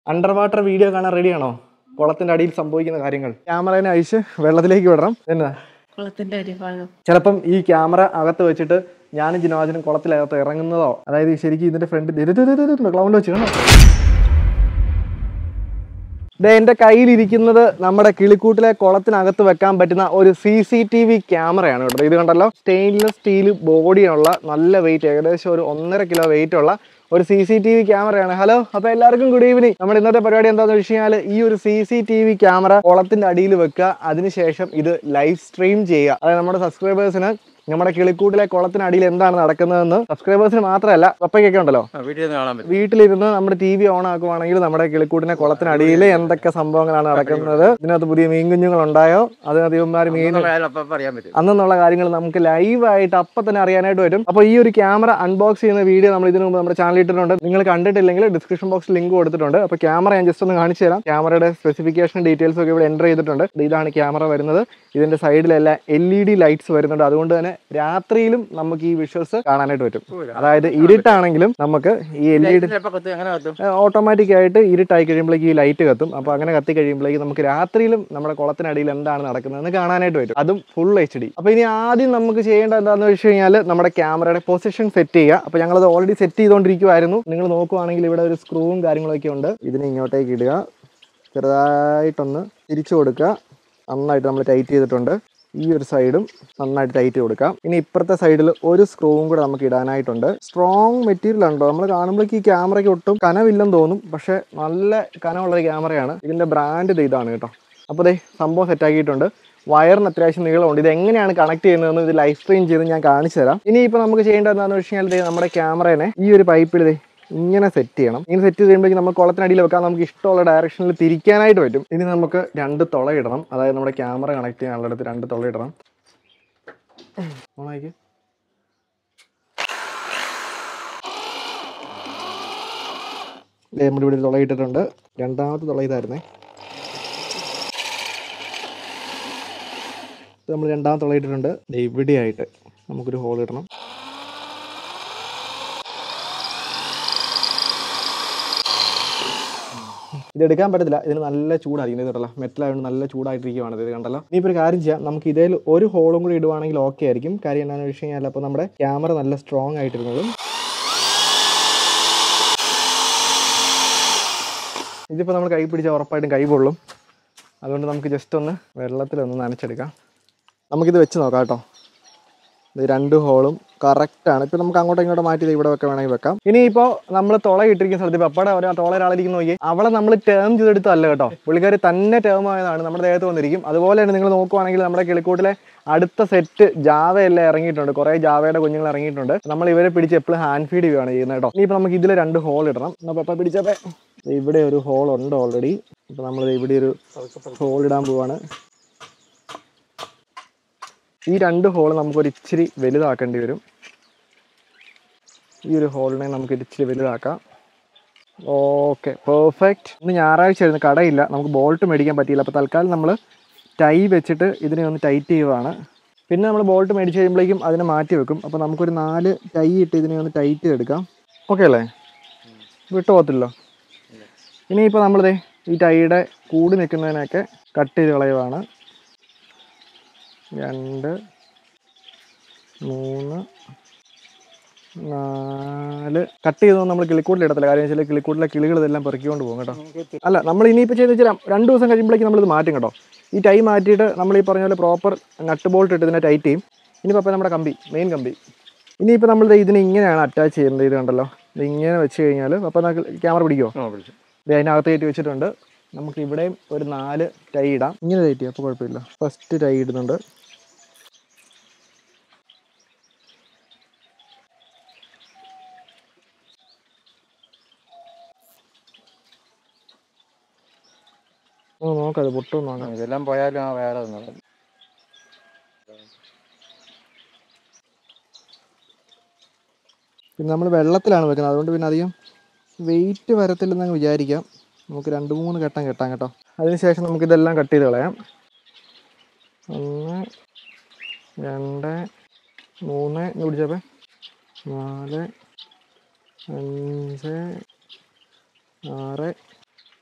Under water video കാണാൻ റെഡിയാണോ കുളത്തിന്റെ അടിയിൽ സംഭവിക്കുന്ന കാര്യങ്ങൾ ക്യാമറേനെ അഴിച്ച് വെള്ളത്തിലേക്ക് വിടണം എന്നാ കുളത്തിന്റെ അടിഭാഗം ചിലപ്പം ഈ ക്യാമറ അകത്ത് വെച്ചിട്ട് ഞാനും ജിനോജനും കുളത്തിലകത്ത് ഇറങ്ങുന്നതോ അതായത് ശരിക്കും ഇതിന്റെ ഫ്രണ്ട് ക്ലൗണ്ട് വെച്ച് കാണോ ദേ എൻ്റെ കയ്യിലിരിക്കുന്നത് നമ്മുടെ കിളിക്കൂട്ടിലെ കുളത്തിനകത്ത് വെക്കാൻ പറ്റുന്ന ഒരു സി സി ടി വി ക്യാമറയാണ് കേട്ടോ ഇത് കണ്ടല്ലോ സ്റ്റെയിൻലെസ് സ്റ്റീൽ ബോഡിയുള്ള നല്ല വെയിറ്റ് ഏകദേശം ഒരു ഒന്നര കിലോ വെയിറ്റ് ഉള്ള ഒരു സി സി ടി വി ക്യാമറയാണ് ഹലോ അപ്പോൾ എല്ലാവർക്കും ഗുഡ് ഈവനിങ് നമ്മുടെ ഇന്നത്തെ പരിപാടി എന്താണെന്ന് വെച്ച് കഴിഞ്ഞാൽ ഈ ഒരു സി സി ടി വി ക്യാമറ കുളത്തിന്റെ അടിയിൽ വെക്കുക അതിനുശേഷം ഇത് ലൈവ് സ്ട്രീം ചെയ്യുക അതായത് നമ്മുടെ സബ്സ്ക്രൈബേഴ്സിന് നമ്മുടെ കിളിക്കൂട്ടിലെ കുളത്തിനടിയിൽ എന്താണ് നടക്കുന്നതെന്ന് സബ്സ്ക്രൈബേഴ്സിന് മാത്രമല്ല പപ്പയ്ക്കൊക്കെ ഉണ്ടല്ലോ വീട്ടിൽ നിന്ന് കാണാൻ പറ്റും വീട്ടിലിരുന്ന് നമ്മുടെ ടി വി ഓൺ ആക്കുവാണെങ്കിൽ നമ്മുടെ കിളിക്കൂട്ടിനെ കുളത്തിനടിയിൽ എന്തൊക്കെ സംഭവങ്ങളാണ് നടക്കുന്നത് ഇതിനകത്ത് പുതിയ മീൻ കുഞ്ഞുങ്ങൾ ഉണ്ടായോ അതിനകത്ത് ഇവന്മാർ മീൻ അപ്പം അറിയാൻ പറ്റും അന്നെന്നുള്ള കാര്യങ്ങൾ നമുക്ക് ലൈവായിട്ട് അപ്പം തന്നെ അറിയാനായിട്ട് വരും അപ്പോൾ ഈ ഒരു ക്യാമറ അൺബോക്സ് ചെയ്യുന്ന വീഡിയോ നമ്മൾ ഇതിനു മുമ്പ് നമ്മുടെ ചാനലിൽ ഇട്ടിട്ടുണ്ട് നിങ്ങൾ കണ്ടിട്ടില്ലെങ്കിൽ ഡിസ്ക്രിപ്ഷൻ ബോക്സിൽ ലിങ്ക് കൊടുത്തിട്ടുണ്ട് അപ്പോൾ ക്യാമറ ഞാൻ ജസ്റ്റ് ഒന്ന് കാണിച്ചു തരാം ക്യാമറയുടെ സ്പെസിഫിക്കേഷൻ ഡീറ്റെയിൽസ് ഒക്കെ ഇവിടെ എൻ്റർ ചെയ്തിട്ടുണ്ട് ഇതാണ് ക്യാമറ വരുന്നത് ഇതിന്റെ സൈഡിലെല്ലാം എൽ ഇ ഡി ലൈറ്റ്സ് വരുന്നുണ്ട് അതുകൊണ്ട് തന്നെ രാത്രിയിലും നമുക്ക് ഈ വിഷ്വൽസ് കാണാനായിട്ട് പറ്റും അതായത് ഇരുട്ടാണെങ്കിലും നമുക്ക് ഈ എൽ ഇ ഡി എപ്പോൾ കത്തും എങ്ങനെ കത്തും ഓട്ടോമാറ്റിക് ആയിട്ട് ഇരുട്ടായി കഴിയുമ്പോഴേക്ക് ഈ ലൈറ്റ് കത്തും അപ്പോൾ അങ്ങനെ കത്തി കഴിയുമ്പോഴേക്ക് നമുക്ക് രാത്രിയിലും നമ്മുടെ കുളത്തിനടിയിൽ എന്താണ് നടക്കുന്നതെന്ന് കാണാനായിട്ട് വരും അതും ഫുൾ എച്ച് ഡി അപ്പോൾ ഇനി ആദ്യം നമുക്ക് ചെയ്യേണ്ട എന്താണെന്ന് വെച്ച് കഴിഞ്ഞാൽ നമ്മുടെ ക്യാമറയുടെ പൊസിഷൻ സെറ്റ് ചെയ്യുക അപ്പോൾ ഞങ്ങളത് ഓൾറെഡി സെറ്റ് ചെയ്തുകൊണ്ടിരിക്കുവായിരുന്നു നിങ്ങൾ നോക്കുവാണെങ്കിൽ ഇവിടെ ഒരു സ്ക്രൂവും കാര്യങ്ങളൊക്കെ ഉണ്ട് ഇതിനെ ഇങ്ങോട്ടേക്ക് ഇടുക ചെറുതായിട്ടൊന്ന് തിരിച്ചു കൊടുക്കുക നന്നായിട്ട് നമ്മൾ ടൈറ്റ് ചെയ്തിട്ടുണ്ട് ഈ ഒരു സൈഡും നന്നായിട്ട് ടൈറ്റ് കൊടുക്കാം ഇനി ഇപ്പുറത്തെ സൈഡിൽ ഒരു സ്ക്രൂവും കൂടെ നമുക്ക് ഇടാനായിട്ടുണ്ട് സ്ട്രോങ് മെറ്റീരിയൽ ഉണ്ടോ നമ്മൾ കാണുമ്പോഴേക്ക് ഈ ക്യാമറയ്ക്ക് ഒട്ടും കനവില്ലെന്ന് തോന്നും പക്ഷെ നല്ല കനമുള്ളൊരു ക്യാമറയാണ് ഇതിന്റെ ബ്രാൻഡ് ഇത് ഇതാണ് കേട്ടോ അപ്പോൾ ദേ സംഭവം സെറ്റ് ആക്കിയിട്ടുണ്ട് വയറിന് അത്യാവശ്യം നീളമുണ്ട് ഇത് എങ്ങനെയാണ് കണക്ട് ചെയ്യുന്നതെന്ന് ഇത് ലൈവ് സ്ട്രീം ചെയ്ത് ഞാൻ കാണിച്ചു തരാം ഇനി ഇപ്പോൾ നമുക്ക് ചെയ്യേണ്ടത് എന്താണെന്ന് വെച്ച് കഴിഞ്ഞാൽ ദേ നമ്മുടെ ക്യാമറേനെ ഈ ഒരു പൈപ്പിൽ ദേ ഇങ്ങനെ സെറ്റ് ചെയ്യണം ഇങ്ങനെ സെറ്റ് ചെയ്യുമ്പോഴേക്കും നമുക്ക് കുളത്തിനടിയിൽ വെക്കാൻ നമുക്ക് ഇഷ്ടമുള്ള ഡയറക്ഷനിൽ തിരിക്കാനായിട്ട് പറ്റും ഇനി നമുക്ക് രണ്ട് തുള ഇടണം അതായത് നമ്മുടെ ക്യാമറ കണക്ട് ചെയ്യാനുള്ളിടത്ത് രണ്ട് തുള ഇടണം ഓണാക്കി ദേ നമ്മുടെ ഇവിടെ ഒരു തുള ഇട്ടിട്ടുണ്ട് രണ്ടാമത്തെ തുള ഇതായിരുന്നേ ഇത് നമ്മൾ രണ്ടാമത്തെ തുള ഇട്ടിട്ടുണ്ട് ദേ ഇവിടെയായിട്ട് നമുക്കൊരു ഹോൾ ഇടണം ഇത് എടുക്കാൻ പറ്റത്തില്ല ഇതിന് നല്ല ചൂടായിരിക്കും ഇത് കണ്ടല്ലോ മെറ്റൽ ആയതുകൊണ്ട് നല്ല ചൂടായിട്ടിരിക്കുവാണ് ഇത് കണ്ടല്ലോ ഇനിയിപ്പോൾ ഒരു കാര്യം ചെയ്യാം നമുക്ക് ഇതിൽ ഒരു ഹോളും കൂടി ഇടുവാണെങ്കിൽ ഓക്കെ ആയിരിക്കും കാര്യം എന്താണെന്ന് വെച്ച് കഴിഞ്ഞാൽ അപ്പോൾ നമ്മുടെ ക്യാമറ നല്ല സ്ട്രോങ് ആയിട്ടിരുന്നതും ഇതിപ്പോൾ നമ്മൾ കൈ പിടിച്ചാൽ ഉറപ്പായിട്ടും കൈ പൊള്ളും അതുകൊണ്ട് നമുക്ക് ജസ്റ്റ് ഒന്ന് വെള്ളത്തിലൊന്ന് നനച്ചെടുക്കാം നമുക്കിത് വെച്ച് നോക്കാം കേട്ടോ ഇത് രണ്ട് ഹോളും കറക്റ്റാണ് ഇപ്പം നമുക്ക് അങ്ങോട്ടും ഇങ്ങോട്ടും മാറ്റി ദേ ഇവിടെ വെക്കാൻ വേണമെങ്കിൽ വെക്കാം ഇനിയിപ്പോൾ നമ്മൾ തുള ഇട്ടിരിക്കുന്ന സ്ഥലത്ത് ഇപ്പോൾ അപ്പടെ ഒരു തുള ഒരാളിരിക്കുന്ന നോക്കി അവളെ നമ്മൾ ടേം ചെയ്തെടുത്തല്ല കേട്ടോ പുള്ളിക്കാരി തന്നെ ടേം ആയതാണ് നമ്മുടെ ദേഹത്ത് വന്നിരിക്കും അതുപോലെ തന്നെ നിങ്ങൾ നോക്കുവാണെങ്കിൽ നമ്മുടെ കിളിക്കൂട്ടിലെ അടുത്ത സെറ്റ് ജാവയെല്ലാം ഇറങ്ങിയിട്ടുണ്ട് കുറേ ജാവയുടെ കുഞ്ഞുങ്ങൾ ഇറങ്ങിയിട്ടുണ്ട് നമ്മൾ ഇവരെ പിടിച്ച് എപ്പോഴും ഹാൻഡ് ഫീഡ് ചെയ്യുകയാണ് ചെയ്യുന്നത് കേട്ടോ ഇനിയിപ്പോൾ നമുക്ക് ഇതിൽ രണ്ട് ഹോൾ ഇടണം അപ്പോൾ അപ്പം പിടിച്ചപ്പോൾ ഇവിടെ ഒരു ഹോൾ ഉണ്ട് ഓൾറെഡി അപ്പോൾ നമ്മൾ ഇവിടെ ഒരു ഹോൾ ഇടാൻ പോവാണ് ഈ രണ്ട് ഹോൾ നമുക്കൊരു ഇച്ചിരി വലുതാക്കേണ്ടി വരും ഈ ഒരു ഹോളിനെ നമുക്ക് ഒരു ഇച്ചിരി വലുതാക്കാം ഓക്കെ പെർഫെക്റ്റ് ഇന്ന് ഞായറാഴ്ച ആയിരുന്നു കടയില്ല നമുക്ക് ബോൾട്ട് മേടിക്കാൻ പറ്റിയില്ല അപ്പോൾ തൽക്കാലം നമ്മൾ ടൈ വെച്ചിട്ട് ഇതിനെ ഒന്ന് ടൈറ്റ് ചെയ്യുവാണ് പിന്നെ നമ്മൾ ബോൾട്ട് മേടിച്ച് കഴിയുമ്പോഴേക്കും അതിനെ മാറ്റി വെക്കും അപ്പോൾ നമുക്കൊരു നാല് ടൈ ഇട്ട് ഇതിനെ ഒന്ന് ടൈറ്റ് ചെയ്തെടുക്കാം ഓക്കെ അല്ലേ വിട്ടു പോകത്തില്ലോ ഇനിയിപ്പോൾ നമ്മളിതേ ഈ ടൈയുടെ കൂടി നിൽക്കുന്നതിനൊക്കെ കട്ട് ചെയ്ത് കളയുവാണ് രണ്ട് മൂന്ന് നാല് കട്ട് ചെയ്തൊന്നും നമ്മൾ കിളിക്കൂട്ടിൽ ഇടത്തില്ല കാര്യം വെച്ചാൽ കിളിക്കൂട്ടിലെ കിളികൾ ഇതെല്ലാം പെറുക്കിക്കൊണ്ട് പോകും കേട്ടോ അല്ല നമ്മൾ ഇനിയിപ്പോൾ ചെയ്ത് വെച്ചാൽ രണ്ട് ദിവസം കഴിയുമ്പോഴേക്കും നമ്മളിത് മാറ്റും കേട്ടോ ഈ ടൈ മാറ്റിയിട്ട് നമ്മൾ ഈ പറഞ്ഞ പോലെ പ്രോപ്പർ നട്ട് ബോൾട്ട് ഇട്ട് ഇതിനെ ടൈറ്റ് ചെയ്യും ഇനിയിപ്പോൾ അപ്പോൾ നമ്മുടെ കമ്പി മെയിൻ കമ്പി ഇനിയിപ്പോൾ നമ്മൾ ദേ ഇതിനെ ഇങ്ങനെയാണ് അറ്റാച്ച് ചെയ്യുന്നത് ഇത് കണ്ടല്ലോ ഇത് ഇങ്ങനെ വെച്ച് കഴിഞ്ഞാൽ അപ്പോൾ ക്യാമറ പിടിക്കുമോ ആ പിടിച്ചു ഇത് അതിനകത്ത് കയറ്റി വെച്ചിട്ടുണ്ട് നമുക്ക് ഇവിടെയും ഒരു നാല് ടൈ ഇടാം ഇങ്ങനെ കയറ്റി അപ്പോൾ കുഴപ്പമില്ല ഫസ്റ്റ് ടൈ ഇടുന്നുണ്ട് ഒന്ന് നോക്കാം അത് പൊട്ടും നോക്കാം ഇതെല്ലാം പോയാലും ആ വേറെ ഒന്നും പിന്നെ നമ്മൾ വെള്ളത്തിലാണ് വെക്കുന്നത് അതുകൊണ്ട് പിന്നെ അധികം വെയിറ്റ് വരത്തില്ലെന്ന് വിചാരിക്കാം നമുക്ക് രണ്ട് മൂന്ന് ഘട്ടം കെട്ടാം കേട്ടോ അതിനുശേഷം നമുക്കിതെല്ലാം കട്ട് ചെയ്ത് കളയാം ഒന്ന് രണ്ട് മൂന്ന് ഇന്ന് പിടിച്ചപ്പേ നാല് അഞ്ച് ആറ്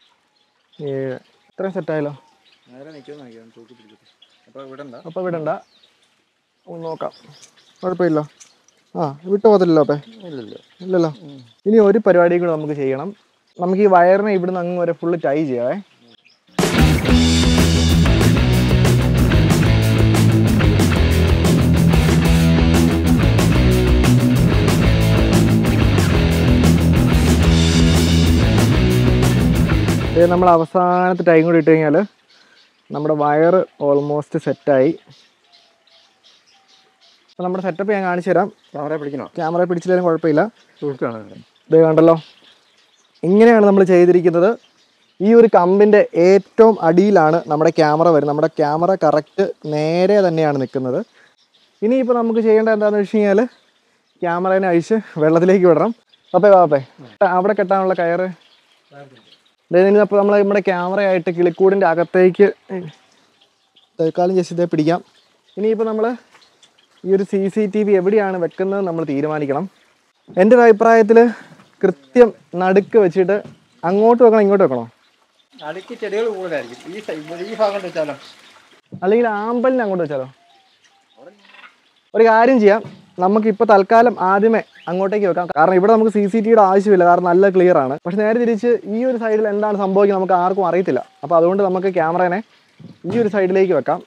ഏഴ് ഇത്രയും സെറ്റായല്ലോ നേരെ നിൽക്കുന്ന നോക്കിയാണ് തൂക്കി പിടിച്ചിട്ട് അപ്പോൾ ഇവിടെ ഉണ്ടാ അപ്പോൾ വിടണ്ട ഒന്ന് നോക്കാം കുഴപ്പമില്ല ആ വിട്ടു പോകത്തില്ലല്ലോ അപ്പേ ഇല്ലല്ലോ ഇല്ലല്ലോ ഇനി ഒരു പരിപാടിയും കൂടെ നമുക്ക് ചെയ്യണം നമുക്ക് ഈ വയറിനെ ഇവിടുന്ന് അങ്ങ് വരെ ഫുള്ള് ടൈ ചെയ്യാവേ ഇത് നമ്മൾ അവസാനത്തെ ടൈം കൂടി ഇട്ട് കഴിഞ്ഞാൽ നമ്മുടെ വയറ് ഓൾമോസ്റ്റ് സെറ്റായി അപ്പോൾ നമ്മുടെ സെറ്റപ്പ് ഞാൻ കാണിച്ചു തരാം ക്യാമറ പിടിക്കണോ ക്യാമറ പിടിച്ചില്ലെങ്കിലും കുഴപ്പമില്ല സൂക്ഷിച്ചാണ് ഇത് കണ്ടല്ലോ ഇങ്ങനെയാണ് നമ്മൾ ചെയ്തിരിക്കുന്നത് ഈ ഒരു കമ്പിൻ്റെ ഏറ്റവും അടിയിലാണ് നമ്മുടെ ക്യാമറ വരുന്നത് നമ്മുടെ ക്യാമറ കറക്റ്റ് നേരെ തന്നെയാണ് നിൽക്കുന്നത് ഇനിയിപ്പോൾ നമുക്ക് ചെയ്യേണ്ടത് എന്താണെന്ന് വെച്ച് കഴിഞ്ഞാൽ ക്യാമറേനെ അഴിച്ച് വെള്ളത്തിലേക്ക് വിടണം അപ്പേ വാപ്പേ അവിടെ കെട്ടാനുള്ള കയറ് അപ്പോൾ നമ്മൾ നമ്മുടെ ക്യാമറയായിട്ട് കിളിക്കൂടിൻ്റെ അകത്തേക്ക് തൽക്കാലം ജസ്റ്റ് ഇതേ പിടിക്കാം ഇനിയിപ്പോൾ നമ്മൾ ഈ ഒരു സി സി ടി വി എവിടെയാണ് വെക്കുന്നത് നമ്മൾ തീരുമാനിക്കണം എൻ്റെ ഒരു അഭിപ്രായത്തിൽ കൃത്യം നടുക്ക് വെച്ചിട്ട് അങ്ങോട്ട് വെക്കണം ഇങ്ങോട്ട് വെക്കണോ അടുക്കി ചെടികൾ കൂടുതലായിരിക്കും ഈ സൈഡ് ഈ ഭാഗം വെച്ചാലോ അല്ലെങ്കിൽ ആമ്പലിനെ അങ്ങോട്ട് വെച്ചാലോ ഒരു കാര്യം ചെയ്യാം നമുക്ക് ഇപ്പോൾ തൽക്കാലം ആദ്യമേ അങ്ങോട്ടേക്ക് വെക്കാം കാരണം ഇവിടെ നമുക്ക് സി സി ടിയുടെ ആവശ്യമില്ല കാരണം നല്ല ക്ലിയർ ആണ് പക്ഷെ നേരെ തിരിച്ച് ഈ ഒരു സൈഡിൽ എന്താണ് സംഭവിക്കുന്നത് നമുക്ക് ആർക്കും അറിയത്തില്ല അപ്പോൾ അതുകൊണ്ട് നമുക്ക് ക്യാമറേനെ ഈ ഒരു സൈഡിലേക്ക് വെക്കാം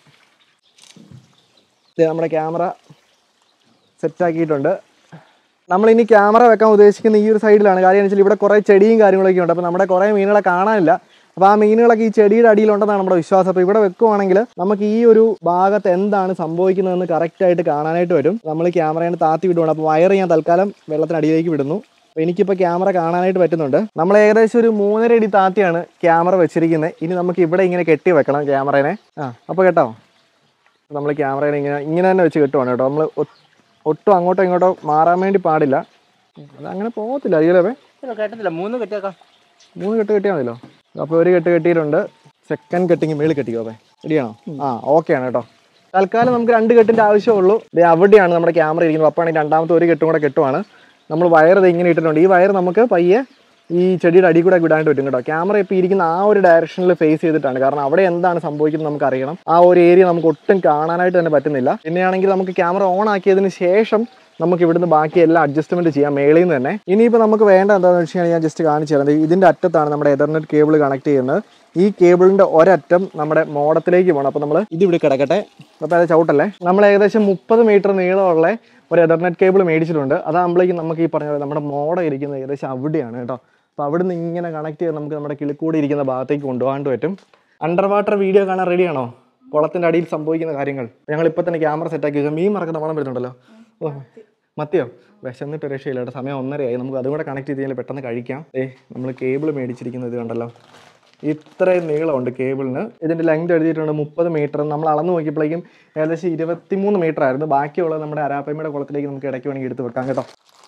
ദേ നമ്മുടെ ക്യാമറ സെറ്റാക്കിയിട്ടുണ്ട് നമ്മളിനി ക്യാമറ വെക്കാൻ ഉദ്ദേശിക്കുന്ന ഈ ഒരു സൈഡിലാണ് കാര്യം എന്ന് വെച്ചാൽ ഇവിടെ കുറേ ചെടിയും കാര്യങ്ങളൊക്കെ ഉണ്ട് അപ്പോൾ നമ്മുടെ കുറേ മീനുകളെ കാണാനില്ല അപ്പോൾ ആ മീനുകളൊക്കെ ഈ ചെടിയുടെ അടിയിലുണ്ടെന്നാണ് നമ്മുടെ വിശ്വാസം അപ്പോൾ ഇവിടെ വെക്കുവാണെങ്കിൽ നമുക്ക് ഈ ഒരു ഭാഗത്ത് എന്താണ് സംഭവിക്കുന്നതെന്ന് കറക്റ്റായിട്ട് കാണാനായിട്ട് വരും നമ്മൾ ക്യാമറയാണ് താത്തി വിടുവാണ് അപ്പോൾ വയർ ഞാൻ തൽക്കാലം വെള്ളത്തിനടിയിലേക്ക് വിടുന്നു അപ്പോൾ എനിക്കിപ്പോൾ ക്യാമറ കാണാനായിട്ട് പറ്റുന്നുണ്ട് നമ്മൾ ഏകദേശം ഒരു മൂന്നര അടി താത്തിയാണ് ക്യാമറ വെച്ചിരിക്കുന്നത് ഇനി നമുക്ക് ഇവിടെ ഇങ്ങനെ കെട്ടി വെക്കണം ക്യാമറേനെ ആ അപ്പോൾ കേട്ടോ നമ്മൾ ക്യാമറയിൽ ഇങ്ങനെ ഇങ്ങനെ തന്നെ വെച്ച് കെട്ടുവാണ് കേട്ടോ നമ്മൾ ഒട്ടും അങ്ങോട്ടോ ഇങ്ങോട്ടോ മാറാൻ വേണ്ടി പാടില്ല അത് അങ്ങനെ പോകത്തില്ല അയ്യലേ കേട്ടിട്ടില്ല മൂന്ന് കെട്ടിയേക്കാം മൂന്ന് കെട്ട് കെട്ടിയാൽ മതിയല്ലോ അപ്പോൾ ഒരു കെട്ട് കെട്ടിയിട്ടുണ്ട് സെക്കൻഡ് കെട്ടിങ് മേളിൽ കെട്ടിക്കോ അപ്പേ റെഡിയാണോ ആ ഓക്കെ ആണ് കേട്ടോ തൽക്കാലം നമുക്ക് രണ്ട് കെട്ടിൻ്റെ ആവശ്യമുള്ളൂ ദേ അവിടെയാണ് നമ്മുടെ ക്യാമറ ഇരിക്കുന്നത് അപ്പാണെങ്കിൽ രണ്ടാമത്തെ ഒരു കെട്ടും കൂടെ കെട്ടുവാണ് നമ്മൾ വയർ ഇത് ഇങ്ങനെ ഇട്ടിട്ടുണ്ട് ഈ വയർ നമുക്ക് പയ്യെ ഈ ചെടിയുടെ അടി കൂടെ വിടാനായിട്ട് പറ്റും കേട്ടോ ക്യാമറ ഇപ്പോൾ ഇരിക്കുന്ന ആ ഒരു ഡയറക്ഷനിൽ ഫേസ് ചെയ്തിട്ടാണ് കാരണം അവിടെ എന്താണ് സംഭവിക്കുന്നത് നമുക്ക് അറിയണം ആ ഒരു ഏരിയ നമുക്ക് ഒട്ടും കാണാനായിട്ട് തന്നെ പറ്റുന്നില്ല പിന്നെയാണെങ്കിൽ നമുക്ക് ക്യാമറ ഓൺ ആക്കിയതിന് ശേഷം നമുക്ക് ഇവിടുന്ന് ബാക്കി എല്ലാ അഡ്ജസ്റ്റ്മെന്റ് ചെയ്യാം മേളിൽ നിന്ന് തന്നെ ഇനിയിപ്പോൾ നമുക്ക് വേണ്ട എന്താണെന്ന് വെച്ച് കഴിഞ്ഞാൽ ഞാൻ ജസ്റ്റ് കാണിച്ചു തരാം ദേ ഇതിന്റെ അറ്റത്താണ് നമ്മുടെ എതർനെറ്റ് കേബിൾ കണക്ട് ചെയ്യുന്നത് ഈ കേബിളിന്റെ ഒരറ്റം നമ്മുടെ മോഡത്തിലേക്ക് പോകണം അപ്പോൾ നമ്മൾ ഇത് ഇവിടെ കിടക്കട്ടെ അപ്പോൾ അത് ചവിട്ടല്ലേ നമ്മൾ ഏകദേശം മുപ്പത് മീറ്റർ നീളമുള്ള ഒരു എതർനെറ്റ് കേബിൾ മേടിച്ചിട്ടുണ്ട് അതാകുമ്പോഴേക്കും നമുക്ക് ഈ പറഞ്ഞ പോലെ നമ്മുടെ മോഡ ഇരിക്കുന്നത് ഏകദേശം അവിടെയാണ് കേട്ടോ അപ്പോൾ അവിടുന്ന് ഇങ്ങനെ കണക്ട് ചെയ്ത് നമുക്ക് നമ്മുടെ കിളിക്കൂടി ഇരിക്കുന്ന ഭാഗത്തേക്ക് കൊണ്ടുപോകാണ്ട് പറ്റും അണ്ടർ വാട്ടർ വീഡിയോ കാണാൻ റെഡിയാണോ കുളത്തിൻ്റെ അടിയിൽ സംഭവിക്കുന്ന കാര്യങ്ങൾ ഞങ്ങൾ ഇപ്പോൾ തന്നെ ക്യാമറ സെറ്റാക്കി വെച്ചാൽ മീൻ മറക്കുന്ന മണം വരുന്നുണ്ടല്ലോ ഓ മത്തിയോ വിശന്നിട്ട് രക്ഷയില്ല കേട്ടോ സമയം ഒന്നരയായി നമുക്ക് അതും കൂടെ കണക്ട് ചെയ്ത് കഴിഞ്ഞാൽ പെട്ടെന്ന് കഴിക്കാം ഏ നമ്മൾ കേബിൾ മേടിച്ചിരിക്കുന്നത് ഇത് കണ്ടല്ലോ ഇത്രയും നീളമുണ്ട് കേബിളിന് ഇതിൻ്റെ ലെങ്ത് എഴുതിയിട്ടുണ്ട് മുപ്പത് മീറ്റർ നമ്മൾ അളന്ന് നോക്കിയപ്പോഴേക്കും ഏകദേശം ഇരുപത്തിമൂന്ന് മീറ്റർ ആയിരുന്നു ബാക്കിയുള്ളത് നമ്മുടെ അരാപ്പമ്മയുടെ കുളത്തിലേക്ക് നമുക്ക് ഇടയ്ക്ക് വേണമെങ്കിൽ എടുത്ത് വെക്കാം കേട്ടോ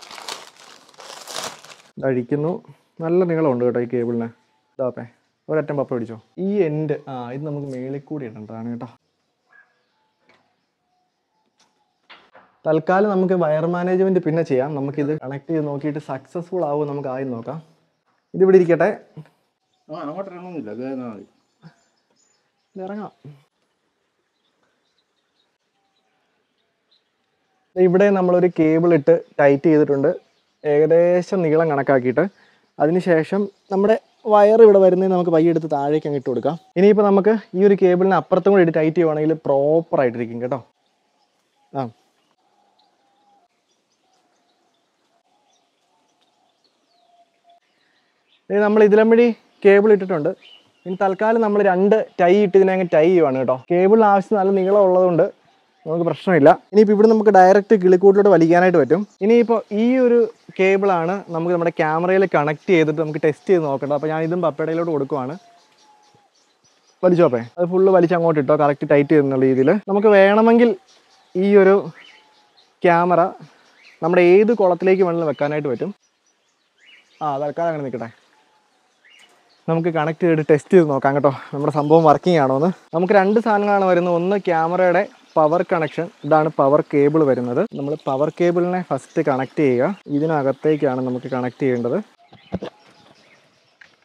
കഴിക്കുന്നു നല്ല നീളമുണ്ട് കേട്ടോ ഈ കേബിളിന് ഇതാപ്പേ ഒരറ്റം പപ്പ പിടിച്ചോ ഈ എൻഡ് ആ ഇത് നമുക്ക് മേളിൽ കൂടി ഇടേണ്ടതാണ് കേട്ടോ തൽക്കാലം നമുക്ക് വയർ മാനേജ്മെന്റ് പിന്നെ ചെയ്യാം നമുക്കിത് കണക്ട് ചെയ്ത് നോക്കിയിട്ട് സക്സസ്ഫുൾ ആവും നമുക്ക് ആദ്യം നോക്കാം ഇത് ഇവിടെ ഇരിക്കട്ടെ ആ അങ്ങോട്ട് ഇറങ്ങുന്നില്ല അത് തന്നെ മതി ഇത് ഇറങ്ങാം ദേ ഇവിടെ നമ്മളൊരു കേബിൾ ഇട്ട് ടൈറ്റ് ചെയ്തിട്ടുണ്ട് ഏകദേശം നീളം കണക്കാക്കിയിട്ട് അതിനുശേഷം നമ്മുടെ വയർ ഇവിടെ വരുന്നതിന് നമുക്ക് പയ്യെ എടുത്ത് താഴേക്ക് അങ്ങ് ഇട്ട് കൊടുക്കാം ഇനിയിപ്പോൾ നമുക്ക് ഈ ഒരു കേബിളിന് അപ്പുറത്തും കൂടി ഇട്ട് ടൈറ്റ് ചെയ്യുവാണെങ്കിൽ പ്രോപ്പർ ആയിട്ടിരിക്കും കേട്ടോ ആ ഇനി നമ്മൾ ഇതിലും വഴി കേബിൾ ഇട്ടിട്ടുണ്ട് ഇനി തൽക്കാലം നമ്മൾ രണ്ട് ടൈ ഇട്ട് ഇതിനെ അങ്ങ് ടൈ ചെയ്യുവാണ് കേട്ടോ കേബിളിന് ആവശ്യം നല്ല നീളം ഉള്ളതുകൊണ്ട് നമുക്ക് പ്രശ്നമില്ല ഇനിയിപ്പോൾ ഇവിടെ നമുക്ക് ഡയറക്റ്റ് കിളിക്കൂട്ടിലോട്ട് വലിക്കാനായിട്ട് പറ്റും ഇനിയിപ്പോൾ ഈ ഒരു കേബിളാണ് നമുക്ക് നമ്മുടെ ക്യാമറയിൽ കണക്ട് ചെയ്തിട്ട് നമുക്ക് ടെസ്റ്റ് ചെയ്ത് നോക്കേണ്ടത് അപ്പോൾ ഞാൻ ഇതും പപ്പടയിലോട്ട് കൊടുക്കുവാണ് വലിച്ചോപ്പേ അത് ഫുള്ള് വലിച്ച് അങ്ങോട്ട് ഇട്ടോ കറക്റ്റ് ടൈറ്റ് ചെയ്യുന്നുള്ള രീതിയിൽ നമുക്ക് വേണമെങ്കിൽ ഈ ഒരു ക്യാമറ നമ്മുടെ ഏത് കുളത്തിലേക്ക് വേണമെങ്കിലും വെക്കാനായിട്ട് പറ്റും ആ തൽക്കാലം അങ്ങനെ നിൽക്കട്ടെ നമുക്ക് കണക്ട് ചെയ്തിട്ട് ടെസ്റ്റ് ചെയ്ത് നോക്കാം കേട്ടോ നമ്മുടെ സംഭവം വർക്കിംഗ് ആണോ എന്ന് നമുക്ക് രണ്ട് സാധനങ്ങളാണ് വരുന്നത് ഒന്ന് ക്യാമറയുടെ പവർ കണക്ഷൻ ഇതാണ് പവർ കേബിൾ വരുന്നത് നമ്മൾ പവർ കേബിളിനെ ഫസ്റ്റ് കണക്ട് ചെയ്യുക ഇതിനകത്തേക്കാണ് നമുക്ക് കണക്ട് ചെയ്യേണ്ടത്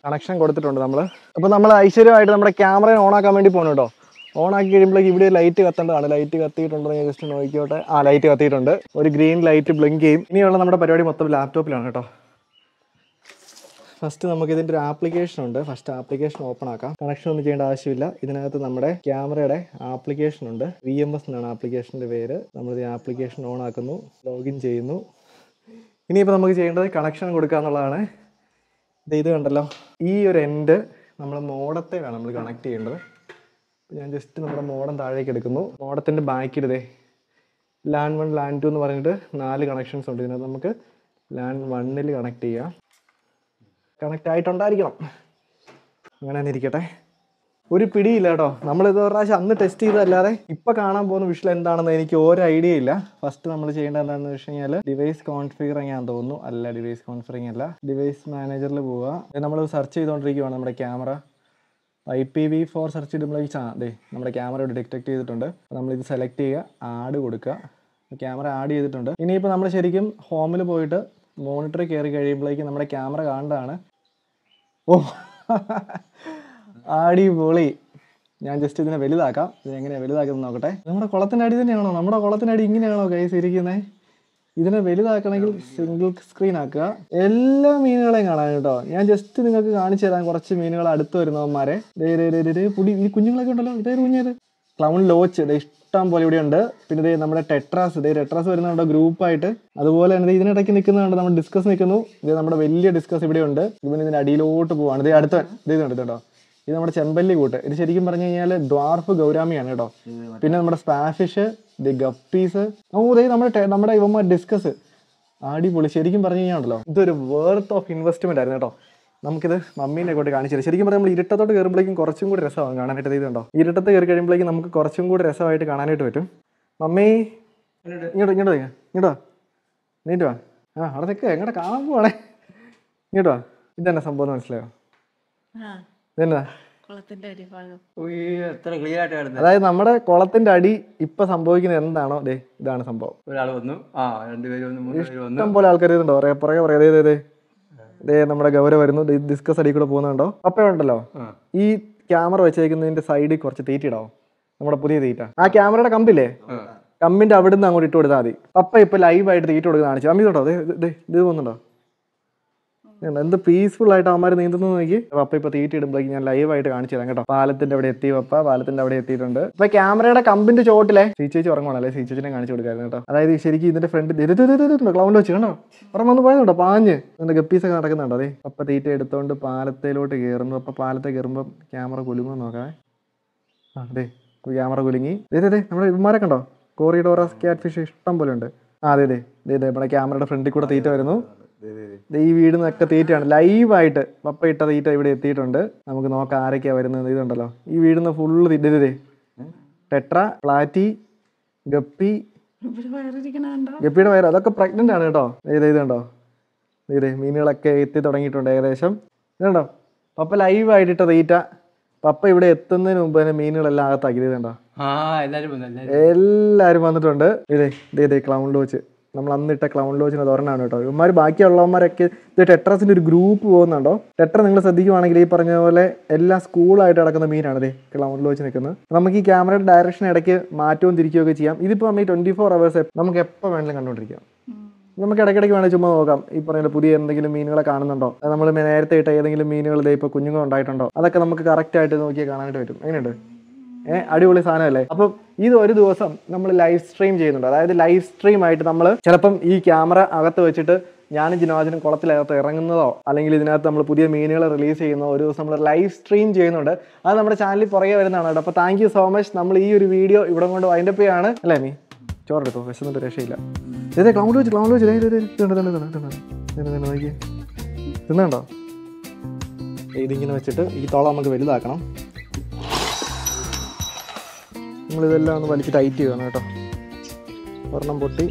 കണക്ഷൻ കൊടുത്തിട്ടുണ്ട് നമ്മൾ അപ്പോൾ നമ്മൾ ഐശ്വര്യമായിട്ട് നമ്മുടെ ക്യാമറ ഓൺ ആക്കാൻ വേണ്ടി പോകണം കേട്ടോ ഓൺ ആക്കി കഴിയുമ്പോഴേക്ക് ഇവിടെ ലൈറ്റ് കത്തേണ്ടതാണ് ലൈറ്റ് കത്തിയിട്ടുണ്ടോ ഞാൻ ജസ്റ്റ് നോക്കിയോട്ടെ ആ ലൈറ്റ് കത്തിയിട്ടുണ്ട് ഒരു ഗ്രീൻ ലൈറ്റ് ബ്ലിങ്ക് ചെയ്യും ഇനിയുള്ള നമ്മുടെ പരിപാടി മൊത്തം ലാപ്ടോപ്പിലാണ് കേട്ടോ ഫസ്റ്റ് നമുക്ക് ഇതിൻ്റെ ഒരു ആപ്ലിക്കേഷൻ ഉണ്ട് ഫസ്റ്റ് ആപ്ലിക്കേഷൻ ഓപ്പൺ ആക്കാം കണക്ഷൻ ഒന്നും ചെയ്യേണ്ട ആവശ്യമില്ല ഇതിനകത്ത് നമ്മുടെ ക്യാമറയുടെ ആപ്ലിക്കേഷൻ ഉണ്ട് വി എം എസ് എന്നാണ് ആപ്ലിക്കേഷൻ്റെ പേര് നമ്മൾ ഈ ആപ്ലിക്കേഷൻ ഓൺ ആക്കുന്നു ലോഗിൻ ചെയ്യുന്നു ഇനിയിപ്പോൾ നമുക്ക് ചെയ്യേണ്ടത് കണക്ഷൻ കൊടുക്കുക എന്നുള്ളതാണ് ഇത് ഇത് കണ്ടല്ലോ ഈ ഒരു എൻഡ് നമ്മൾ മോഡത്തേലാണ് നമ്മൾ കണക്ട് ചെയ്യേണ്ടത് ഞാൻ ജസ്റ്റ് നമ്മുടെ മോഡം താഴേക്ക് എടുക്കുന്നു മോഡത്തിൻ്റെ ബാക്കിൽ ഇതേ ലാൻ വൺ ലാൻ ടു എന്ന് പറഞ്ഞിട്ട് നാല് കണക്ഷൻസ് ഉണ്ട് ഇതിനകത്ത് നമുക്ക് ലാൻ വണ്ണിൽ കണക്ട് ചെയ്യാം കണക്ട് ആയിട്ടുണ്ടായിരിക്കണം അങ്ങനെ തന്നെ ഇരിക്കട്ടെ ഒരു പിടിയില്ല കേട്ടോ നമ്മളിത് ഒരു പ്രാവശ്യം അന്ന് ടെസ്റ്റ് ചെയ്തതല്ലാതെ ഇപ്പൊ കാണാൻ പോകുന്ന വിഷ്വൽ എന്താണെന്ന് എനിക്ക് ഒരു ഐഡിയ ഇല്ല ഫസ്റ്റ് നമ്മൾ ചെയ്യേണ്ടത് എന്താണെന്ന് വെച്ച് കഴിഞ്ഞാൽ ഡിവൈസ് കോൺഫിഗറിങ് ആണെന്ന് തോന്നുന്നു അല്ല ഡിവൈസ് കോൺഫിഗറിങ് അല്ല ഡിവൈസ് മാനേജറിൽ പോവുക നമ്മൾ സെർച്ച് ചെയ്തുകൊണ്ടിരിക്കുകയാണ് നമ്മുടെ camera I P V four search ചെയ്യുമ്പോഴേക്ക് ആ ദേ നമ്മുടെ ക്യാമറ ഇവിടെ ഡിറ്റക്ട് ചെയ്തിട്ടുണ്ട് നമ്മൾ ഇത് സെലക്ട് ചെയ്യുക ആഡ് കൊടുക്കുക ക്യാമറ ആഡ് ചെയ്തിട്ടുണ്ട് ഇനിയിപ്പോൾ നമ്മൾ ശരിക്കും ഹോമിൽ പോയിട്ട് മോണിറ്റർ കയറി കഴിയുമ്പോഴേക്കും നമ്മുടെ ക്യാമറ കാണേണ്ടതാണ് ഓ അടിപൊളി ഞാൻ ജസ്റ്റ് ഇതിനെ വലുതാക്കാം ഇത് എങ്ങനെയാണ് വലുതാക്കുന്നത് നോക്കട്ടെ നമ്മുടെ കുളത്തിൻ്റെ അടി തന്നെയാണോ നമ്മുടെ കുളത്തിൻ്റെ അടി ഇങ്ങനെയാണോ കൈസ് ഇരിക്കുന്നത് ഇതിനെ വലുതാക്കണമെങ്കിൽ സിംഗിൾ സ്ക്രീൻ ആക്കുക എല്ലാ മീനുകളെയും കാണാൻ കേട്ടോ ഞാൻ ജസ്റ്റ് നിങ്ങൾക്ക് കാണിച്ചു തരാം കുറച്ച് മീനുകൾ അടുത്ത് വരുന്നവന്മാരെ ദേ ദേ ദേ ദേ ദേ പുടി ഈ കുഞ്ഞുങ്ങളൊക്കെ ഉണ്ടല്ലോ ഇതേ കുഞ്ഞത് ക്ലൗൺ ലോച്ച് ദേ ഇഷ്ടം പോലെ ഇവിടെ ഉണ്ട് പിന്നെ ദേ നമ്മുടെ ടെട്രാസ് ദേ ടെട്രാസ് വരുന്നുണ്ട് ഗ്രൂപ്പായിട്ട് അതുപോലെ തന്നെ ദേ ഇതിനിടയ്ക്ക് നിൽക്കുന്നുണ്ട് നമ്മുടെ ഡിസ്കസ് നിൽക്കുന്നു ഇത് നമ്മുടെ വലിയ ഡിസ്കസ് ഇവിടെ ഉണ്ട് ഇവൻ ഇതിന്റെ അടിയിലോട്ട് പോവാണ് ഇത് അടുത്ത ഇത് കണ്ടു കേട്ടോ ഇത് നമ്മുടെ ചെമ്പല്ലി കൂട്ട് ഇത് ശരിക്കും പറഞ്ഞു കഴിഞ്ഞാൽ ദ്വാർഫ് ഗൗരാമിയാണ് കേട്ടോ പിന്നെ നമ്മുടെ സ്പാഫിഷ് ദി ഗപ്പീസ് ഓ ദേ നമ്മുടെ ടെ- നമ്മുടെ ഇവന്മാർ ഡിസ്കസ് അടിപൊളി ശരിക്കും പറഞ്ഞു കഴിഞ്ഞാണല്ലോ ഇതൊരു വേർത്ത് ഓഫ് ഇൻവെസ്റ്റ്മെന്റ് ആയിരുന്നു കേട്ടോ നമുക്കിത് മമ്മീനെ കൊണ്ട് കാണിച്ചു തരാം ശരിക്കും പറഞ്ഞാൽ നമ്മൾ ഇരുട്ടത്തോട്ട് കയറുമ്പോഴേക്കും കുറച്ചും കൂടി രസമാകും കാണാനായിട്ട് ഇത് കണ്ടോ ഇരുട്ടത്ത് കയറി കഴിയുമ്പോഴേക്കും നമുക്ക് കുറച്ചും കൂടി രസമായിട്ട് കാണാനായിട്ട് പറ്റും മമ്മി ഇങ്ങോട്ടോ ഇങ്ങോട്ടോ നിക്ക്. ഇങ്ങോട്ടോ നീറ്റ് വാ ആ അവിടെ നിൽക്കുക എങ്ങോട്ട് കാണാൻ പോവാണേ ഇങ്ങോട്ടോ ഇതെന്നെ സംഭവം എന്ന് മനസ്സിലായോ ആ ഇതെന്നാ കുളത്തിന്റെ അടിഭാഗം ഉയ്യ്, എത്ര ക്ലിയർ ആയിട്ട് കിടന്നത് അതായത് നമ്മുടെ കുളത്തിന്റെ അടി ഇപ്പൊ സംഭവിക്കുന്നത് എന്താണോ ദേ ഇതാണ് സംഭവം ഒരാൾ വന്നു ആ രണ്ടുപേര് വന്നു മൂന്ന് പേര് വന്നു ഇഷ്ടം പോലെ ആൾക്കാർ ഇതുണ്ടോ പറയാ പുറകെ പറയാം ദേ ദേ ദേ ദേ നമ്മുടെ ഗൗര വരുന്നു ഡിസ്കസ് അടി കൂടെ പോകുന്നുണ്ടോ അപ്പൊ ഉണ്ടല്ലോ ആ. ഈ ക്യാമറ വെച്ചേക്കുന്നതിന്റെ സൈഡിൽ കുറച്ച് തീറ്റിടാവും നമ്മുടെ പുതിയ തീറ്റ ആ ക്യാമറയുടെ കമ്പില്ലേ കമ്പിന്റെ അവിടുന്ന് അങ്ങോട്ട് ഇട്ട് കൊടുത്താൽ മതി പപ്പ ഇപ്പൊ ലൈവായിട്ട് തീറ്റ കൊടുക്കുന്ന കാണിച്ചു അമ്മി തൊട്ടോ ദേ ദേ, ദേ ഇത് പോകുന്നുണ്ടോ ഇതുണ്ടോ? എന്ത് പീസ്ഫുൾ ആയിട്ട് അവന്മാർ നീന്തുന്നു നോക്കി പപ്പ ഇപ്പൊ തീറ്റ ഇടുമ്പോഴേക്ക് ഞാൻ ലൈവായിട്ട് കാണിച്ചു തരാം കേട്ടോ പാലത്തിന്റെ അവിടെ എത്തി പപ്പ പാലത്തിന്റെ അവിടെ എത്തിയിട്ടുണ്ട് ഇപ്പൊ ക്യാമറയുടെ കമ്പിന്റെ ചോട്ടിലെ സീച്ചേച്ചി ഉറങ്ങണല്ലേ സീച്ചേച്ചിനെ കാണിച്ചു കൊടുക്കായിരുന്നു കേട്ടോ അതായത് ശരിക്കും ഇതിന്റെ ഫ്രണ്ട് ക്ലൗണ്ട് വെച്ച് കണ്ടോ ഉറങ്ങ വന്ന് പോയതുണ്ടോ പാഞ്ഞ് ഇതിന്റെ ഗപ്പീസൊക്കെ നടക്കുന്നുണ്ടോ അതെ പപ്പ തീറ്റ എടുത്തോണ്ട് പാലത്തിലോട്ട് കയറുന്നു അപ്പൊ പാലത്തെ കയറുമ്പോൾ ക്യാമറ കുലുങ്ങും നോക്കാവേ ആ അതെ ക്യാമറ കുലുങ്ങി ദേ ദേ, ദേ നമ്മുടെ ഇവന്മാരെ കണ്ടോ കോറിഡോറസ് ക്യാറ്റ് ഫിഷ് ഇഷ്ടം പോലെ ഉണ്ട് ആ അതെ അതെ ദേ ദേ നമ്മുടെ ക്യാമറയുടെ ഫ്രണ്ടിൽ കൂടെ തീറ്റ വരുന്നു ദേ ഈ വീട് നിന്നൊക്കെ തീറ്റയാണ് ലൈവായിട്ട് പപ്പ ഇട്ട തീറ്റ ഇവിടെ എത്തിയിട്ടുണ്ട് നമുക്ക് നോക്കാം ആരൊക്കെയാ വരുന്നത് ഇതുണ്ടല്ലോ ഈ വീടിന്ന് ഫുള്ള് തീറ്റ ദേ, ദേ ടെട്ര പ്ലാറ്റി ഗപ്പി ഇവിടെ വയറിരിക്കണ കണ്ടോ ഗപ്പിയുടെ വയറ് അതൊക്കെ പ്രഗ്നന്റ് ആണ് കേട്ടോ ഇത് ഇത് കണ്ടോ ഇത് മീനുകളൊക്കെ എത്തി തുടങ്ങിയിട്ടുണ്ട് ഏകദേശം ഇതുണ്ടോ പപ്പ ലൈവായിട്ട് ഇട്ട തീറ്റ പപ്പ ഇവിടെ എത്തുന്നതിന് മുമ്പ് തന്നെ മീനുകളെല്ലാം അകത്താക്കി ഇത് കണ്ടോ ആ എല്ലാരും വന്നു എല്ലാരും എല്ലാവരും വന്നിട്ടുണ്ട് ഇതേ ഇതേ ഇതേ ക്ലൗൺ ലോച്ച് നമ്മൾ അന്നിട്ട ക്ലൗൺ ലോച്ചിന് തുറന്നാണ് കേട്ടോ ഇവന്മാർ ബാക്കിയുള്ളവന്മാരൊക്കെ ഇത് ടെട്രസിന്റെ ഒരു ഗ്രൂപ്പ് പോകുന്നുണ്ടോ ടെട്ര നിങ്ങൾ ശ്രദ്ധിക്കുവാണെങ്കിൽ ഈ പറഞ്ഞ പോലെ എല്ലാ സ്കൂളായിട്ട് നടക്കുന്ന മീനാണ് ഇതേ ക്ലൗൺ ലോച്ച് നിൽക്കുന്നത് നമുക്ക് ഈ ക്യാമറയുടെ ഡയറക്ഷൻ ഇടയ്ക്ക് മാറ്റവും തിരിക്കുകയൊക്കെ ചെയ്യാം ഇതിപ്പോൾ നമ്മൾ ഈ ട്വന്റി ഫോർ അവേഴ്സ് നമുക്ക് എപ്പോൾ വേണമെങ്കിലും കണ്ടുകൊണ്ടിരിക്കാം നമുക്ക് ഇടയ്ക്കിടയ്ക്ക് വേണമെങ്കിൽ ചുമ്മാ നോക്കാം ഈ പറഞ്ഞ പുതിയ എന്തെങ്കിലും മീനുകളെ കാണുന്നുണ്ടോ നമ്മൾ നേരത്തെ ഇട്ട ഏതെങ്കിലും മീനുകൾ ഇതേ ഇപ്പോൾ കുഞ്ഞുങ്ങൾ ഉണ്ടായിട്ടുണ്ടോ അതൊക്കെ നമുക്ക് കറക്റ്റ് ആയിട്ട് നോക്കിയാൽ കാണാനായിട്ട് പറ്റും എങ്ങനെയുണ്ട് ഏഹ് അടിപൊളി സാധനമല്ലേ അപ്പം ഇത് ഒരു ദിവസം നമ്മൾ ലൈവ് സ്ട്രീം ചെയ്യുന്നുണ്ട് അതായത് ലൈവ് സ്ട്രീം ആയിട്ട് നമ്മൾ ചിലപ്പം ഈ ക്യാമറ അകത്ത് വെച്ചിട്ട് ഞാനും ജിനോജനും കുളത്തിലകത്ത് ഇറങ്ങുന്നതോ അല്ലെങ്കിൽ ഇതിനകത്ത് നമ്മൾ പുതിയ മീനുകൾ റിലീസ് ചെയ്യുന്നോ ഒരു ദിവസം നമ്മൾ ലൈവ് സ്ട്രീം ചെയ്യുന്നുണ്ട് അത് നമ്മുടെ ചാനലിൽ പുറകെ വരുന്നതാണ് കേട്ടോ അപ്പോൾ താങ്ക് യു സോ മച്ച് നമ്മൾ ഈ ഒരു വീഡിയോ ഇവിടെ കൊണ്ട് വൈൻഡപ്പ് ചെയ്യാണ് അല്ലേ മീ ചോറെടുത്തോ വിശന്നിട്ട് രക്ഷയില്ല ഇതേ ക്ലൗണ്ട് വെച്ച് ക്ലൗണ്ട് വെച്ച് നോക്കിയേ തിന്നണ്ടോ ഇതിങ്ങനെ വെച്ചിട്ട് ഈ തോള നമുക്ക് വലുതാക്കണം നമ്മളിതെല്ലാം ഒന്ന് വലിച്ച് ടൈറ്റ് ചെയ്യണം കേട്ടോ ഒരെണ്ണം പൊട്ടി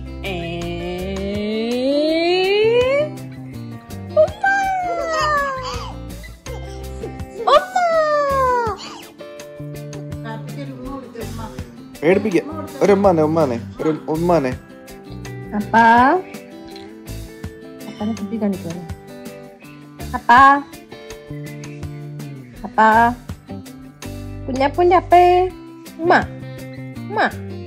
പേടിപ്പിക്ക ഒരു ഉമ്മാനെ ഉമ്മാനെ ഒരു ഉമ്മാനെ അപ്പാ അപ്പനെ കുട്ടി കാണിക്കുമല്ലോ അപ്പാ അപ്പാ കുഞ്ഞപ്പൂന്റെ അപ്പേ ഉമ്മ ഉമ്മ